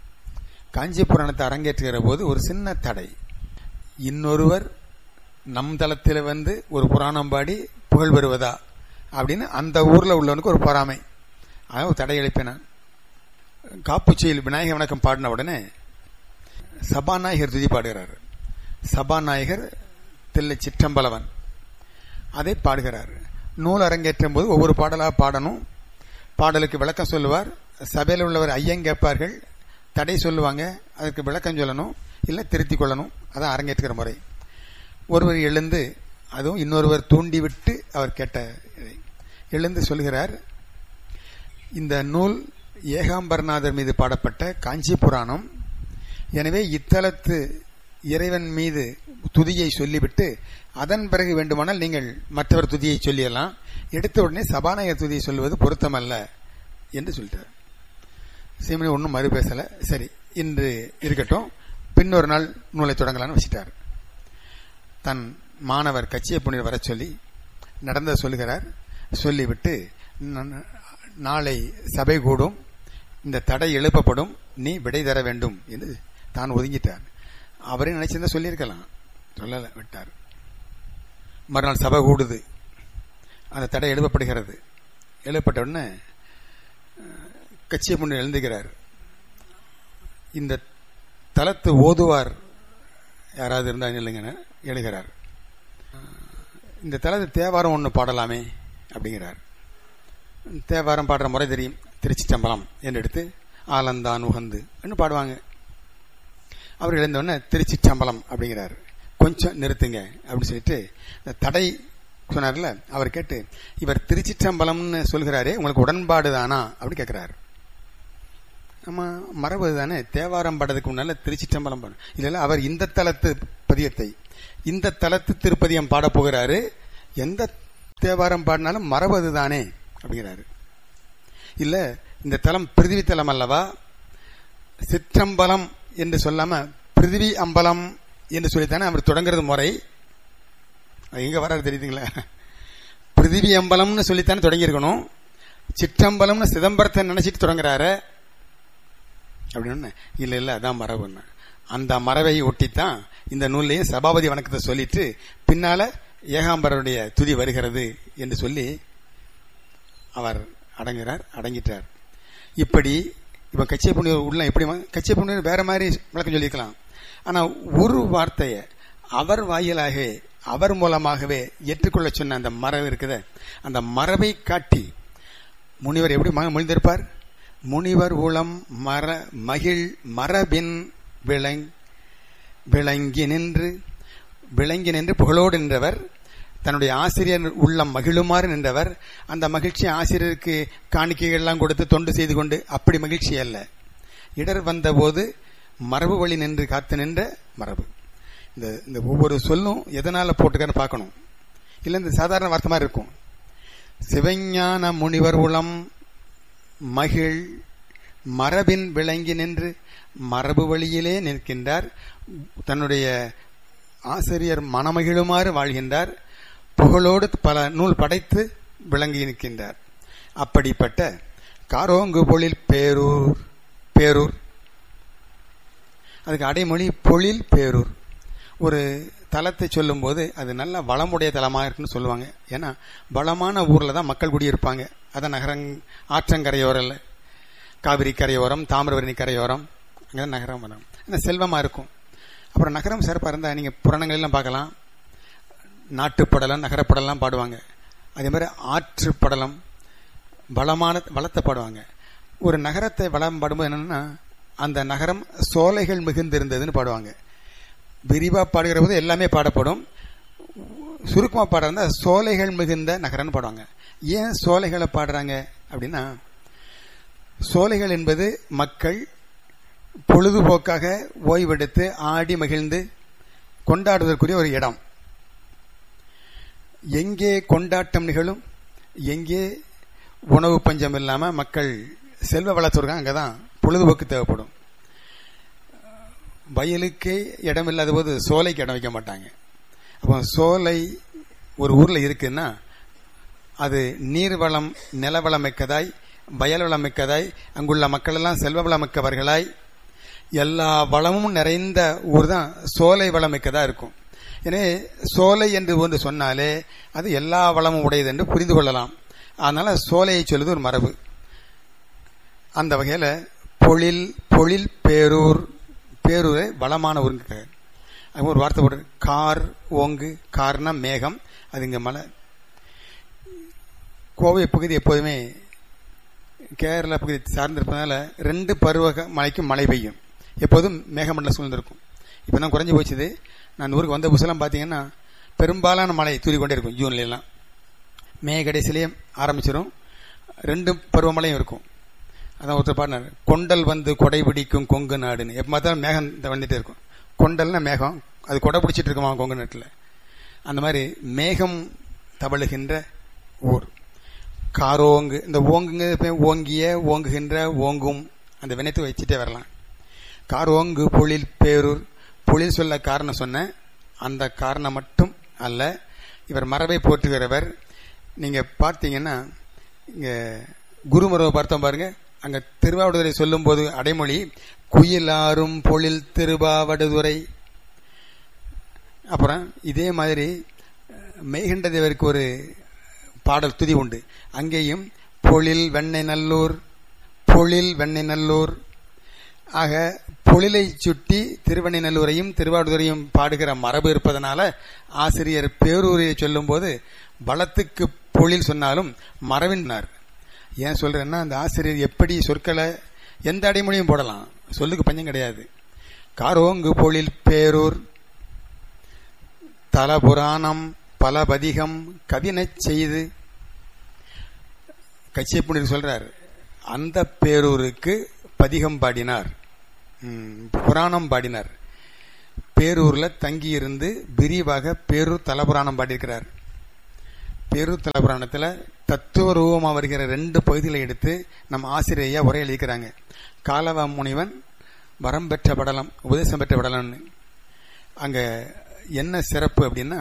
S6: காஞ்சி புராணத்தை அரங்கேற்றுகிற போது ஒரு சின்ன தடை இன்னொருவர் நம் தளத்தில் வந்து ஒரு புராணம் பாடி புகழ் பெறுவதா அப்படின்னு அந்த ஊர்ல உள்ளவனுக்கு ஒரு பொறாமை அதான் ஒரு தடை எழுப்பினான் காப்புச்சியில் விநாயக வணக்கம் பாடின உடனே சபாநாயகர் துதி பாடுகிறார் சபாநாயகர் தில்லை சிற்றம்பலவன் அதை பாடுகிறார் நூல் அரங்கேற்றும் போது ஒவ்வொரு பாடலாக பாடணும் பாடலுக்கு விளக்கம் சொல்லுவார் சபையில் உள்ளவர் ஐயன் கேட்பார்கள் தடை சொல்லுவாங்க அதுக்கு விளக்கம் சொல்லணும் இல்லை திருத்திக் கொள்ளணும் அதான் அரங்கேற்றுகிற முறை ஒருவர் எழுந்து அதுவும் இன்னொருவர் தூண்டிவிட்டு அவர் கேட்ட இதை. எழுந்து சொல்கிறார் இந்த நூல் ஏகாம்பரநாதர் மீது பாடப்பட்ட காஞ்சி புராணம் எனவே இத்தலத்து இறைவன் மீது துதியை சொல்லிவிட்டு அதன் பிறகு வேண்டுமானால் நீங்கள் மற்றவர் துதியை சொல்லியலாம் எடுத்த உடனே சபாநாயகர் துதியை சொல்வது பொருத்தமல்ல என்று சொல்லிட்டார் சீமனி ஒன்றும் மறு பேசல சரி இன்று இருக்கட்டும் பின்னொரு நாள் நூலை தொடங்கலான்னு வச்சிட்டார் தன் மாணவர் கச்சிய புனிதர் வர சொல்லி நடந்த சொல்லுகிறார் சொல்லிவிட்டு ந- நாளை சபை கூடும் இந்த தடை எழுப்பப்படும் நீ விடை தர வேண்டும் என்று தான் ஒதுங்கிட்டார் அவரே நினைச்சிருந்தா சொல்லியிருக்கலாம் சொல்லல விட்டார் மறுநாள் சபை கூடுது அந்த தடை எழுப்பப்படுகிறது எழுப்பப்பட்ட உடனே கட்சியை முன்னு எழுந்துகிறார் இந்த தலத்து ஓதுவார் யாராவது இருந்தா இல்லைங்க எழுகிறார் இந்த தலத்து தேவாரம் ஒன்று பாடலாமே அப்படிங்கிறார் தேவாரம் பாடுற முறை தெரியும் திருச்சிற்றம்பலம் என்று எடுத்து ஆலந்தான் உகந்து என்று பாடுவாங்க அவர் எழுந்தோடனே திருச்சிற்றம்பலம் அப்படிங்கிறார் கொஞ்சம் நிறுத்துங்க அப்படின்னு சொல்லிட்டு இந்த தடை சொன்னார்ல அவர் கேட்டு இவர் திருச்சிற்றம்பலம்னு சொல்கிறாரே உங்களுக்கு உடன்பாடு தானா அப்படின்னு கேட்கிறார் நம்ம மரபு தானே தேவாரம் பாடுறதுக்கு முன்னால திருச்சிற்றம்பலம் பாடு இல்ல அவர் இந்த தலத்து பதியத்தை இந்த தலத்து திருப்பதியம் பாட போகிறாரு எந்த தேவாரம் பாடினாலும் மரபு அதுதானே அப்படிங்கிறாரு இல்ல இந்த தலம் பிருதிவி தலம் அல்லவா சிற்றம்பலம் என்று சொல்லாம பிருதிவி அம்பலம் என்று சொல்லித்தானே அவர் தொடங்குறது முறை அது எங்க வராது தெரியுதுங்களா பிருதிவி அம்பலம்னு சொல்லித்தானே தொடங்கியிருக்கணும் சிற்றம்பலம்னு சிதம்பரத்தை நினைச்சிட்டு தொடங்குறாரு அப்படின்னு இல்ல இல்ல அதான் மரபுன்னு அந்த மரபை ஒட்டித்தான் இந்த நூல்லையும் சபாபதி வணக்கத்தை சொல்லிட்டு பின்னால ஏகாம்பரருடைய துதி வருகிறது என்று சொல்லி அவர் அடங்குகிறார் அடங்கிட்டார் இப்படி இப்ப கச்சை புண்ணியர் உள்ள எப்படி கச்சை புண்ணியர் வேற மாதிரி விளக்கம் சொல்லியிருக்கலாம் ஆனா ஒரு வார்த்தையை அவர் வாயிலாகவே அவர் மூலமாகவே ஏற்றுக்கொள்ள சொன்ன அந்த மரபு இருக்குத அந்த மரபை காட்டி முனிவர் எப்படி ம- மொழிந்திருப்பார் முனிவர் உளம் மர மகிழ் மரபின் விளங் விளங்கி நின்று விளங்கி நின்று புகழோடு நின்றவர் தன்னுடைய ஆசிரியர் உள்ளம் மகிழுமாறு நின்றவர் அந்த மகிழ்ச்சி ஆசிரியருக்கு காணிக்கைகள் எல்லாம் கொடுத்து தொண்டு செய்து கொண்டு அப்படி மகிழ்ச்சி அல்ல இடர் வந்தபோது மரபு வழி நின்று காத்து நின்ற மரபு இந்த இந்த ஒவ்வொரு சொல்லும் எதனால போட்டுக்கன்னு பார்க்கணும் இல்ல இந்த சாதாரண வார்த்தை மாதிரி இருக்கும் சிவஞான முனிவர் உளம் மகிழ் மரபின் விளங்கி நின்று மரபு வழியிலே நிற்கின்றார் தன்னுடைய ஆசிரியர் மனமகிழுமாறு வாழ்கின்றார் புகழோடு பல நூல் படைத்து விளங்கி நிற்கின்றார் அப்படிப்பட்ட காரோங்கு பொழில் பேரூர் பேரூர் அதுக்கு அடைமொழி பொழில் பேரூர் ஒரு தலத்தை சொல்லும்போது அது நல்ல வளமுடைய தலமாக இருக்குன்னு சொல்லுவாங்க ஏன்னா வளமான ஊர்ல தான் மக்கள் குடியிருப்பாங்க அதான் நகரங் ஆற்றங்கரையோரில் காவிரி கரையோரம் தாமிரபரணி கரையோரம் அங்கே நகரம் வரும் ஏன்னா செல்வமா இருக்கும் அப்புறம் நகரம் சிறப்பாக இருந்தால் நீங்கள் புராணங்கள் எல்லாம் பார்க்கலாம் நாட்டுப்படலம் நகரப்படலாம் பாடுவாங்க அதே மாதிரி ஆற்றுப்படலம் வளமான வளத்தை பாடுவாங்க ஒரு நகரத்தை வளம் பாடும்போது என்னன்னா அந்த நகரம் சோலைகள் மிகுந்திருந்ததுன்னு பாடுவாங்க விரிவா பாடுகிற போது எல்லாமே பாடப்படும் சுருக்கமா பாடுறதா சோலைகள் மிகுந்த நகரம்னு பாடுவாங்க ஏன் சோலைகளை பாடுறாங்க அப்படின்னா சோலைகள் என்பது மக்கள் பொழுதுபோக்காக ஓய்வெடுத்து ஆடி மகிழ்ந்து கொண்டாடுவதற்குரிய ஒரு இடம் எங்கே கொண்டாட்டம் நிகழும் எங்கே உணவு பஞ்சம் இல்லாம மக்கள் செல்வ வளர்த்துருக்காங்க அங்கதான் பொழுதுபோக்கு தேவைப்படும் வயலுக்கே இடம் இல்லாத போது சோலைக்கு இடம் வைக்க மாட்டாங்க அப்போ சோலை ஒரு ஊர்ல இருக்குன்னா அது நீர் வளம் நிலவளம் மிக்கதாய் வயல் வளம் மிக்கதாய் அங்குள்ள மக்கள் எல்லாம் செல்வ வளம் மிக்கவர்களாய் எல்லா வளமும் நிறைந்த ஊர் தான் சோலை வளம் மிக்கதா இருக்கும் எனவே சோலை என்று ஒன்று சொன்னாலே அது எல்லா வளமும் உடையது என்று புரிந்து கொள்ளலாம் அதனால சோலையை சொல்லுது ஒரு மரபு அந்த வகையில பொழில் பொழில் பேரூர் பேரூரை வளமான ஊருங்க அது ஒரு வார்த்தை போட்டு கார் ஓங்கு கார்னா மேகம் அது இங்க மலை கோவை பகுதி எப்போதுமே கேரளா பகுதி சார்ந்திருப்பதனால ரெண்டு பருவ மழைக்கும் மழை பெய்யும் எப்போதும் மேகமண்டலம் சூழ்ந்திருக்கும் இப்போ தான் குறைஞ்சி போச்சுது நான் ஊருக்கு வந்த புதுசெல்லாம் பார்த்தீங்கன்னா பெரும்பாலான மழை தூரி கொண்டே இருக்கும் ஜூன்ல எல்லாம் மே கடைசிலேயே ஆரம்பிச்சிடும் ரெண்டு பருவமழையும் இருக்கும் அதான் ஒருத்தர் பாடினார் கொண்டல் வந்து கொடை பிடிக்கும் கொங்கு நாடுன்னு எப்போ பார்த்தாலும் மேகம் வந்துட்டே இருக்கும் கொண்டல்னா மேகம் அது கொடை பிடிச்சிட்டு இருக்குமா கொங்கு நாட்டில் அந்த மாதிரி மேகம் தவழுகின்ற ஊர் காரோங்கு இந்த ஓங்குங்க எப்பயும் ஓங்கிய ஓங்குகின்ற ஓங்கும் அந்த வினைத்து வச்சுட்டே வரலாம் காரோங்கு பொழில் பேரூர் பொழில் சொல்ல காரணம் சொன்ன அந்த காரணம் மட்டும் அல்ல இவர் மரபை போற்றுகிறவர் நீங்க பார்த்தீங்கன்னா இங்க குருமரவை பார்த்தோம் பாருங்க அங்க திருவாவடுதுறை சொல்லும் போது அடைமொழி குயிலாரும் பொழில் திருவாவடுதுறை அப்புறம் இதே மாதிரி மெய்கண்ட தேவருக்கு ஒரு பாடல் துதி உண்டு அங்கேயும் பொழில் வெண்ணெய் நல்லூர் பொழில் வெண்ணெய் நல்லூர் ஆக பொழிலை சுட்டி திருவண்ணைநல்லூரையும் திருவாவடுதுறையும் பாடுகிற மரபு இருப்பதனால ஆசிரியர் பேரூரை சொல்லும் போது வளத்துக்கு பொழில் சொன்னாலும் மரபினார் ஏன் சொல்றேன்னா அந்த ஆசிரியர் எப்படி சொற்களை எந்த அடைமொழியும் போடலாம் சொல்லுக்கு பஞ்சம் கிடையாது காரோங்கு பொழில் பேரூர் தலபுராணம் பலபதிகம் கவினச் செய்து கச்சியப்புணர் சொல்றார் அந்த பேரூருக்கு பதிகம் பாடினார் ம், புராணம் பாடினார் பேரூர்ல தங்கியிருந்து விரிவாக பேரூர் தலபுராணம் பாடியிருக்கிறார் பேரூர் தலபுராணத்துல தத்துவ ரூபமா வருகிற ரெண்டு பகுதிகளை எடுத்து நம்ம ஆசிரியையா உரை எழுதிக்கிறாங்க காலவ முனிவன் வரம் பெற்ற படலம் உபதேசம் பெற்ற படலம்னு அங்க என்ன சிறப்பு அப்படின்னா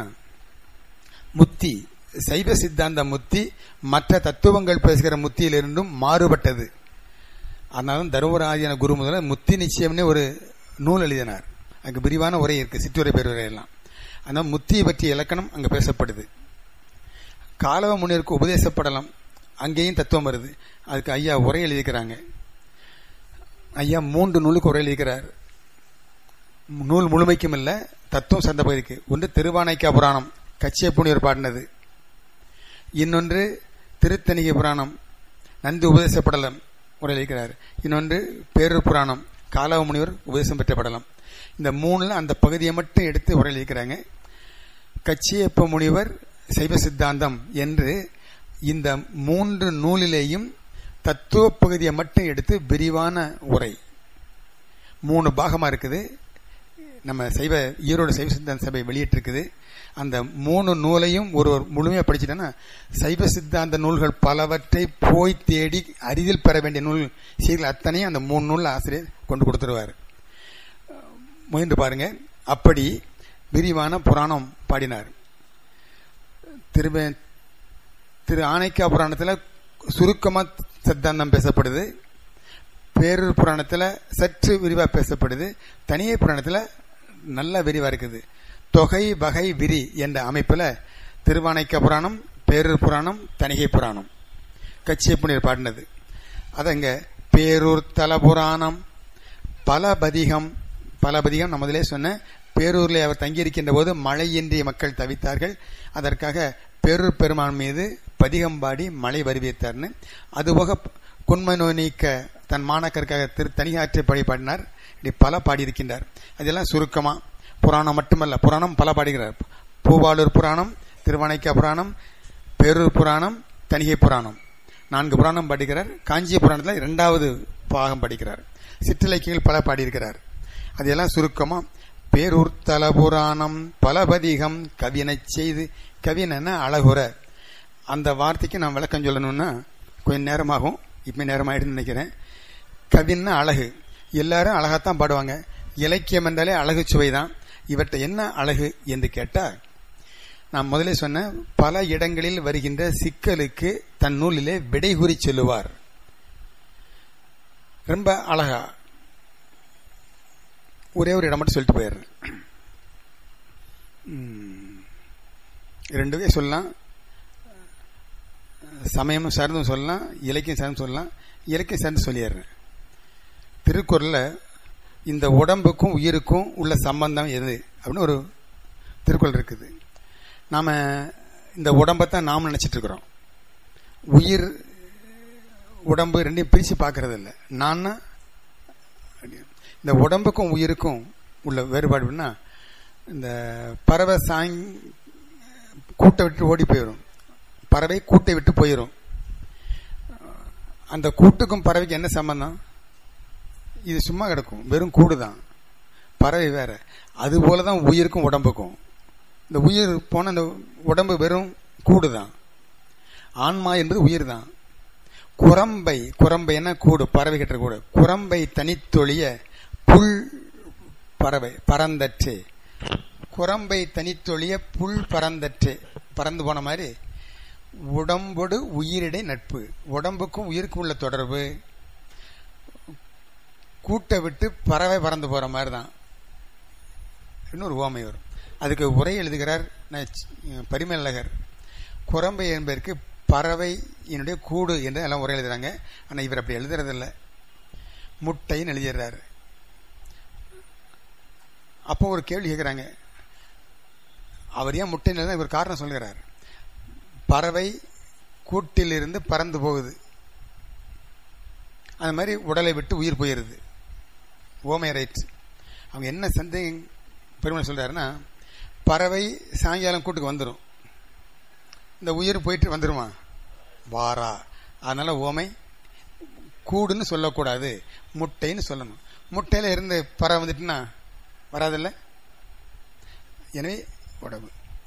S6: முத்தி சைவ சித்தாந்த முத்தி மற்ற தத்துவங்கள் பேசுகிற முத்தியிலிருந்தும் மாறுபட்டது அதனால தருமராஜன குரு முதல்ல முத்தி நிச்சயம்னு ஒரு நூல் எழுதினார் அங்க விரிவான உரை இருக்கு சிற்றுரை பேருரை எல்லாம் ஆனால் முத்தியை பற்றிய இலக்கணம் அங்க பேசப்படுது காலவ முனிவருக்கு உபதேசப்படலாம் அங்கேயும் தத்துவம் வருது அதுக்கு ஐயா உரை எழுதிக்கிறாங்க ஐயா மூன்று நூலுக்கு உரை எழுதிக்கிறார் நூல் முழுமைக்கும் இல்ல தத்துவம் சார்ந்த பகுதிக்கு ஒன்று திருவானைக்கா புராணம் கச்சிய புனியர் பாடினது இன்னொன்று திருத்தணிகை புராணம் நந்தி உபதேசப்படலம் உரை எழுதிக்கிறார் இன்னொன்று பேரூர் புராணம் காலவ முனிவர் உபதேசம் பெற்ற படலம் இந்த மூணுல அந்த பகுதியை மட்டும் எடுத்து உரை எழுதிக்கிறாங்க கச்சியப்ப முனிவர் சைவ சித்தாந்தம் என்று இந்த மூன்று நூலிலேயும் தத்துவ பகுதியை மட்டும் எடுத்து விரிவான உரை மூணு பாகமா இருக்குது நம்ம சைவ ஈரோடு சைவ சித்தாந்த சபை வெளியிட்டிருக்குது அந்த மூணு நூலையும் ஒரு ஒரு முழுமையா படிச்சுட்டோன்னா சைவ சித்தாந்த நூல்கள் பலவற்றை போய் தேடி அரிதில் பெற வேண்டிய நூல் செய்திகள் அத்தனையும் அந்த மூணு நூல் ஆசிரியர் கொண்டு கொடுத்துருவார் முயன்று பாருங்க அப்படி விரிவான புராணம் பாடினார் திரும்ப திரு ஆனைக்கா புராணத்துல சுருக்கமா சித்தாந்தம் பேசப்படுது பேரூர் புராணத்துல சற்று விரிவா பேசப்படுது தனியை புராணத்துல நல்ல விரிவா இருக்குது தொகை வகை விரி என்ற அமைப்புல திருவானைக்க புராணம் பேரூர் புராணம் தணிகை புராணம் கச்சிய புனியர் பாடினது அதங்க பேரூர் தல புராணம் பலபதிகம் பலபதிகம் நான் முதலே சொன்ன பேரூரில் அவர் தங்கியிருக்கின்ற போது மழையின்றி மக்கள் தவித்தார்கள் அதற்காக பேரூர் பெருமான் மீது பதிகம் பாடி மழை வருவித்தார்னு அதுபோக குன்மை நோய் நீக்க தன் மாணக்கருக்காக திரு தனியாற்றை படி பாடினார் இப்படி பல பாடியிருக்கின்றார் அதெல்லாம் சுருக்கமா புராணம் மட்டுமல்ல புராணம் பல பாடுகிறார் பூவாளூர் புராணம் திருவணைக்கா புராணம் பேரூர் புராணம் தணிகை புராணம் நான்கு புராணம் படிக்கிறார் காஞ்சி புராணத்தில் இரண்டாவது பாகம் படிக்கிறார் சிற்றிலக்கியங்கள் பல பாடியிருக்கிறார் அதெல்லாம் சுருக்கமா பேரூர் தல புராணம் பலபதிகம் கவினைச் செய்து கவின அழகுற அந்த வார்த்தைக்கு நான் விளக்கம் சொல்லணும்னா கொஞ்சம் நேரமாகும் இப்ப நேரமாயிடுன்னு நினைக்கிறேன் கவின்னா அழகு எல்லாரும் அழகாத்தான் பாடுவாங்க இலக்கியம் என்றாலே அழகு சுவைதான் இவற்றை என்ன அழகு என்று கேட்டா நான் முதலே சொன்ன பல இடங்களில் வருகின்ற சிக்கலுக்கு தன் நூலிலே விடை கூறி சொல்லுவார் ரொம்ப அழகா ஒரே ஒரு இடம் மட்டும் சொல்லிட்டு போயிடுறேன் உம், ரெண்டு வகை சொல்லலாம் சமயம் சார்ந்தும் சொல்லலாம் இலக்கியம் சார்ந்து சொல்லலாம் இலக்கியம் சார்ந்து சொல்லிடுறேன் திருக்குறள்ல இந்த உடம்புக்கும் உயிருக்கும் உள்ள சம்பந்தம் எது அப்படின்னு ஒரு திருக்குறள் இருக்குது நாம இந்த உடம்பை தான் நாம் நினைச்சிட்டு இருக்கிறோம் உயிர் உடம்பு ரெண்டையும் பிரிச்சு பார்க்கறது இல்லை நான் இந்த உடம்புக்கும் உயிருக்கும் உள்ள வேறுபாடுன்னா இந்த பறவை சாங் கூட்டை விட்டு ஓடி போயிடும் பறவை கூட்டை விட்டு போயிடும் அந்த கூட்டுக்கும் பறவைக்கு என்ன சம்பந்தம் இது சும்மா கிடக்கும் வெறும் கூடு தான் பறவை வேற அது போலதான் உயிருக்கும் உடம்புக்கும் இந்த உயிர் போன அந்த உடம்பு வெறும் கூடு தான் ஆன்மா என்பது உயிர் தான் குரம்பை குரம்பை என்ன கூடு பறவை கிட்ட கூடு குரம்பை தனித்தொழிய புல் பறவை பறந்தற்றே குரம்பை தனித்தொழிய புல் பறந்தற்றே பறந்து போன மாதிரி உடம்போடு உயிரிடை நட்பு உடம்புக்கும் உயிருக்கும் உள்ள தொடர்பு கூட்டை விட்டு பறவை பறந்து போற மாதிரி தான் இன்னொரு உவமை வரும் அதுக்கு உரை எழுதுகிறார் ந- பரிமேலழகர் குரம்பை என்பதற்கு பறவை என்னுடைய கூடு என்று எல்லாம் உரை எழுதுறாங்க ஆனா இவர் அப்படி எழுதுறதில்ல முட்டைன்னு எழுதிடுறாரு அப்போ ஒரு கேள்வி கேட்கிறாங்க அவர் ஏன் முட்டைன்னு எழுதுனா இவர் காரணம் சொல்கிறார் பறவை கூட்டிலிருந்து பறந்து போகுது அந்த மாதிரி உடலை விட்டு உயிர் போயிருது ஓமை ரைட் அவங்க என்ன சந்தேகம் பெருமை சொல்றாருன்னா பறவை சாயங்காலம் கூட்டுக்கு வந்துடும் இந்த உயிர் போயிட்டு வந்துருமா வாரா அதனால ஓமை கூடுன்னு சொல்லக்கூடாது முட்டைன்னு சொல்லணும் முட்டையில இருந்து பறவை வந்துட்டுன்னா வராதுல்ல எனவே உடம்பு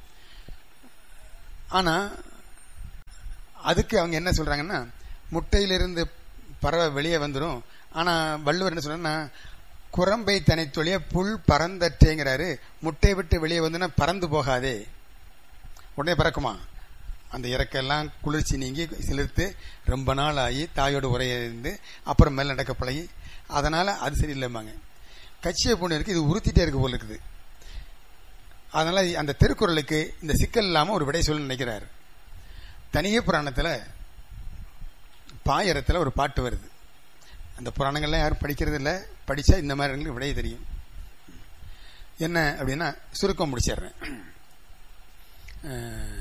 S6: ஆனா அதுக்கு அவங்க என்ன சொல்றாங்கன்னா முட்டையிலிருந்து பறவை வெளியே வந்துடும் ஆனா வள்ளுவர் என்ன சொல்றாருன்னா குரம்பை தனித்தொழிய புல் பறந்தற்றேங்கிறாரு முட்டையை விட்டு வெளியே வந்துன்னா பறந்து போகாதே உடனே பறக்குமா அந்த இறக்கெல்லாம் குளிர்ச்சி நீங்கி சிலிர்த்து ரொம்ப நாள் ஆகி தாயோட உரையிருந்து அப்புறம் மேல நடக்க பழகி அதனால அது சரியில்லைம்பாங்க கட்சியை பொண்ணு இருக்கு இது உறுத்திட்டே இருக்கு போல இருக்குது அதனால அந்த திருக்குறளுக்கு இந்த சிக்கல் இல்லாம ஒரு விடை சொல்ல நினைக்கிறார் தனிய புராணத்துல பாயரத்துல ஒரு பாட்டு வருது அந்த புராணங்கள்லாம் யாரும் படிக்கிறது இல்ல படிச்சா இந்த மாதிரி எங்களுக்கு விடை தெரியும் என்ன அப்படின்னா சுருக்கம் முடிச்சிடுறேன் அஹ்,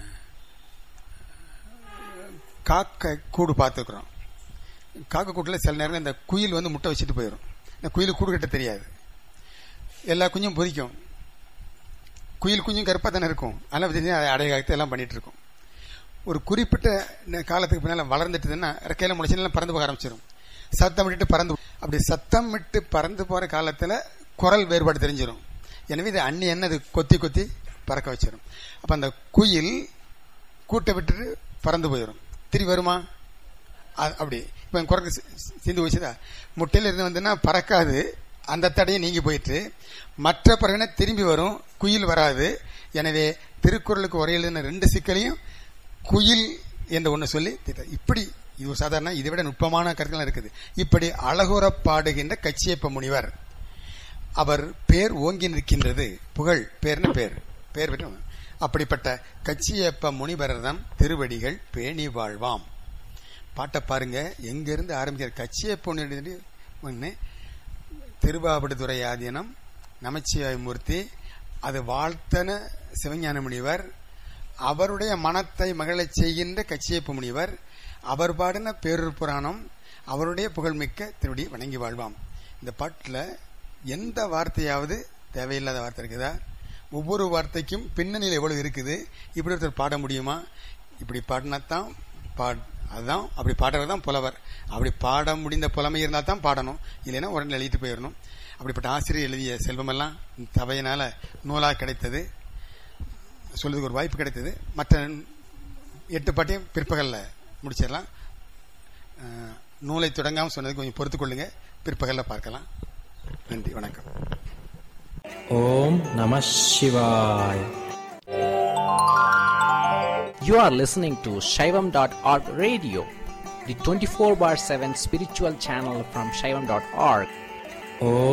S6: காக்கை கூடு பார்த்துக்கிறோம் காக்கை கூட்டில் சில நேரம் இந்த குயில் வந்து முட்டை வச்சுட்டு போயிடும் இந்த குயில் கூடு கட்ட தெரியாது எல்லா குஞ்சும் பொதிக்கும் குயில் குஞ்சும் கருப்பாக தானே இருக்கும் அதெல்லாம் தெரிஞ்சு அதை அடையாளத்தை எல்லாம் பண்ணிட்டு இருக்கும் ஒரு குறிப்பிட்ட நே- காலத்துக்கு பின்னால வளர்ந்துட்டுதுன்னா ரெக்கையில முளைச்சுலாம் பறந்து போக ஆரம்பிச்சிடும் சத்தம் விட்டுட்டு பறந்து அப்படி சத்தம் விட்டு பறந்து போற காலத்துல குரல் வேறுபாடு தெரிஞ்சிடும் எனவே இது அண்ணி என்ன இது கொத்தி கொத்தி பறக்க வச்சிடும் அப்ப அந்த குயில் கூட்டை விட்டுட்டு பறந்து போயிடும் திரும்பி வருமா அ- அப்படி இப்ப குரங்கு சி- சி- சிந்து வச்சுதா முட்டையில இருந்து வந்துன்னா பறக்காது அந்த தடையும் நீங்கி போயிட்டு மற்ற பறவைனா திரும்பி வரும் குயில் வராது எனவே திருக்குறளுக்கு ஒரே எழுதின ரெண்டு சிக்கலையும் குயில் என்று ஒன்று சொல்லி தீர்த்தார். இப்படி இது ஒரு சாதாரண இதை விட நுட்பமான கருத்துலாம் இருக்குது இப்படி அழகுற பாடுகின்ற கச்சியப்ப முனிவர் அவர் பேர் ஓங்கி நிற்கின்றது புகழ் பேர்னு பேர் பேர் பெற்று அப்படிப்பட்ட கச்சியப்ப முனிவரர் தான் திருவடிகள் பேணி வாழ்வாம் பாட்டை பாருங்க எங்க இருந்து ஆரம்பிக்கிற கச்சியப்ப முனிவர் ஒண்ணு திருவாவடுதுறை ஆதீனம் நமச்சிவாய மூர்த்தி அது வாழ்த்தன சிவஞான முனிவர் அவருடைய மனத்தை மகிழச் செய்கின்ற கச்சியப்ப முனிவர் அவர் பாடின பேரூர் புராணம் அவருடைய புகழ்மிக்க திருடி வணங்கி வாழ்வாம் இந்த பாட்டுல எந்த வார்த்தையாவது தேவையில்லாத வார்த்தை இருக்குதா ஒவ்வொரு வார்த்தைக்கும் பின்னணியில் எவ்வளவு இருக்குது இப்படி ஒருத்தர் பாட முடியுமா இப்படி பாடினாத்தான் பாட் அதுதான் அப்படி பாடுறது தான் புலவர் அப்படி பாட முடிந்த புலமை இருந்தால் தான் பாடணும் இல்லைன்னா உடனே எழுதிட்டு போயிடணும் அப்படிப்பட்ட ஆசிரியர் எழுதிய செல்வமெல்லாம் தவையினால நூலாக கிடைத்தது சொல்றதுக்கு ஒரு வாய்ப்பு கிடைத்தது மற்ற எட்டு பாட்டையும் பிற்பகல்ல முடிச்சிடலாம் அஹ், நூலை தொடங்காமல் சொன்னதுக்கு கொஞ்சம் பொறுத்துக் கொள்ளுங்க பிற்பகல்ல பார்க்கலாம் நன்றி வணக்கம்
S7: Om Namah Shivaya. You are listening to Shaivam.org radio, the 24 bar 7 spiritual channel from Shaivam.org. Om